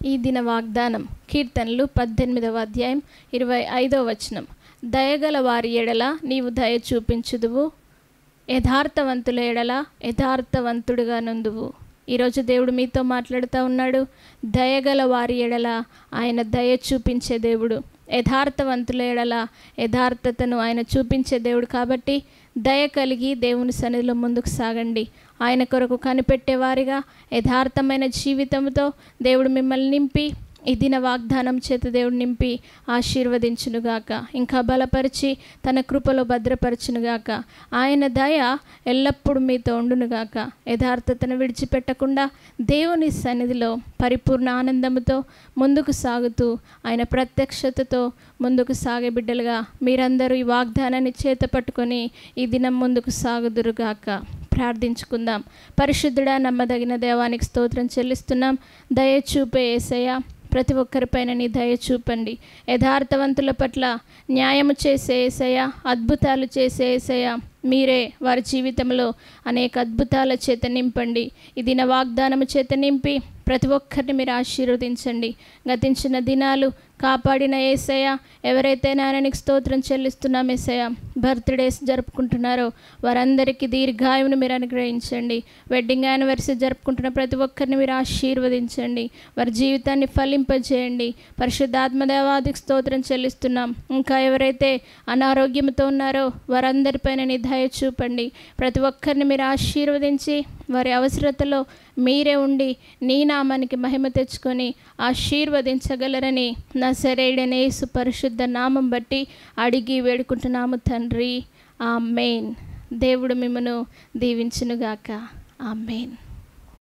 ఈ దిన వాగ్దానం కీర్తనలు పద్దెనిమిదవ అధ్యాయం ఇరవై ఐదవ వచనం దయగల వారి ఎడల నీవు దయ చూపించుదువు యథార్థవంతుల ఎడల యథార్థవంతుడుగా నుందువు ఈరోజు దేవుడు మీతో మాట్లాడుతూ ఉన్నాడు దయగల వారి ఎడల ఆయన దయ చూపించే దేవుడు యథార్థవంతుల ఎడల యథార్థతను ఆయన చూపించే దేవుడు కాబట్టి దయ కలిగి దేవుని సన్నిధిలో ముందుకు సాగండి ఆయన కొరకు కనిపెట్టేవారిగా యథార్థమైన జీవితంతో దేవుడు మిమ్మల్ని నింపి ఈ దిన వాగ్దానం చేత దేవుడు నింపి ఆశీర్వదించునుగాక ఇంకా బలపరిచి తన కృపలో భద్రపరచునుగాక ఆయన దయ ఎల్లప్పుడూ మీతో ఉండునుగాక యథార్థతను విడిచిపెట్టకుండా దేవుని సన్నిధిలో పరిపూర్ణ ఆనందముతో ముందుకు సాగుతూ ఆయన ప్రత్యక్షతతో ముందుకు సాగే బిడ్డలుగా మీరందరూ ఈ వాగ్దానాన్ని చేత పట్టుకొని ఈ దినం ముందుకు సాగుదురుగాక ప్రార్థించుకుందాం పరిశుద్ధుడా నమ్మదగిన దేవానికి స్తోత్రం చెల్లిస్తున్నాం దయ చూపే ఏసయ్య ప్రతి ఒక్కరిపైన నీ దయ చూపండి యథార్థవంతుల పట్ల న్యాయము చేసే ఏసయ్య అద్భుతాలు చేసే ఏసయ్య మీరే వారి జీవితంలో అనేక అద్భుతాల చేత నింపండి ఇది నా వాగ్దానము చేత నింపి ప్రతి ఒక్కరిని మీరు ఆశీర్వదించండి గతించిన దినాలు కాపాడిన ఏసయ్య ఎవరైతే నాయననికి స్తోత్రం చెల్లిస్తున్నాం ఏసయ్య బర్త్డేస్ జరుపుకుంటున్నారో వారందరికీ దీర్ఘాయువును మీరు అనుగ్రహించండి వెడ్డింగ్ యానివర్సరీ జరుపుకుంటున్న ప్రతి ఒక్కరిని మీరు ఆశీర్వదించండి వారి జీవితాన్ని ఫలింపజేయండి పరిశుద్ధాత్మదేవాదికి స్తోత్రం చెల్లిస్తున్నాం ఇంకా ఎవరైతే అనారోగ్యంతో ఉన్నారో వారందరిపైన నీ దయ చూపండి ప్రతి ఒక్కరిని మీరు ఆశీర్వదించి వారి అవసరతలో మీరే ఉండి నీ నామానికి మహిమ తెచ్చుకొని ఆశీర్వదించగలరని నా సరైన యేసు పరిశుద్ధ నామం బట్టి అడిగి వేడుకుంటున్నాము తండ్రి ఆ మెయిన్ దేవుడు మిమ్మను దీవించునుగాక ఆ మెయిన్